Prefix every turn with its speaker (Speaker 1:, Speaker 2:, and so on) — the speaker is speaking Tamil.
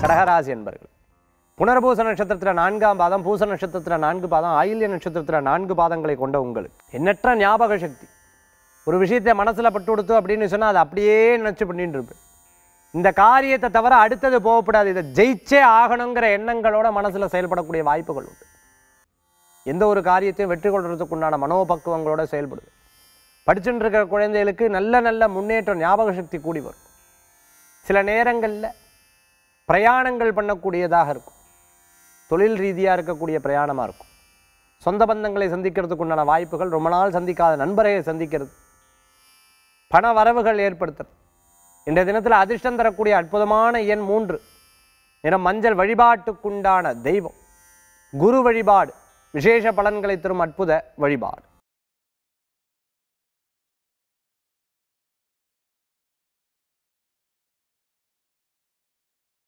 Speaker 1: கடகராசி என்பர்கள் புனர்பூச நட்சத்திரத்தில் நான்காம் பாதம் பூச நட்சத்திரத்தில் நான்கு பாதம் ஆயில்ய நட்சத்திரத்தில் நான்கு பாதங்களை கொண்ட உங்களுக்கு எண்ணற்ற ஞாபக சக்தி ஒரு விஷயத்தை மனசில் பட்டு கொடுத்து அப்படின்னு சொன்னால் அதை அப்படியே நினச்சி பண்ணிட்டு இருப்பேன் இந்த காரியத்தை தவிர அடுத்தது போகக்கூடாது இதை ஜெயிச்சே ஆகணுங்கிற எண்ணங்களோட மனசில் செயல்படக்கூடிய வாய்ப்புகள் உண்டு எந்த ஒரு காரியத்தையும் வெற்றி கொள்றதுக்கு உண்டான மனோபக்குவங்களோட செயல்படுது படிச்சுட்டு இருக்கிற குழந்தைகளுக்கு நல்ல நல்ல முன்னேற்றம் ஞாபக சக்தி கூடி வரும் சில நேரங்களில் பிரயாணங்கள் பண்ணக்கூடியதாக இருக்கும் தொழில் ரீதியாக இருக்கக்கூடிய பிரயாணமாக இருக்கும் சொந்த பந்தங்களை சந்திக்கிறதுக்கு உண்டான வாய்ப்புகள் ரொம்ப நாள் சந்திக்காத நண்பரை சந்திக்கிறது பண வரவுகள் ஏற்படுத்துறது இன்றைய தினத்தில் அதிர்ஷ்டம் தரக்கூடிய அற்புதமான எண் மூன்று நிறம் மஞ்சள் வழிபாட்டுக்குண்டான தெய்வம் குரு வழிபாடு விசேஷ பலன்களை தரும் அற்புத வழிபாடு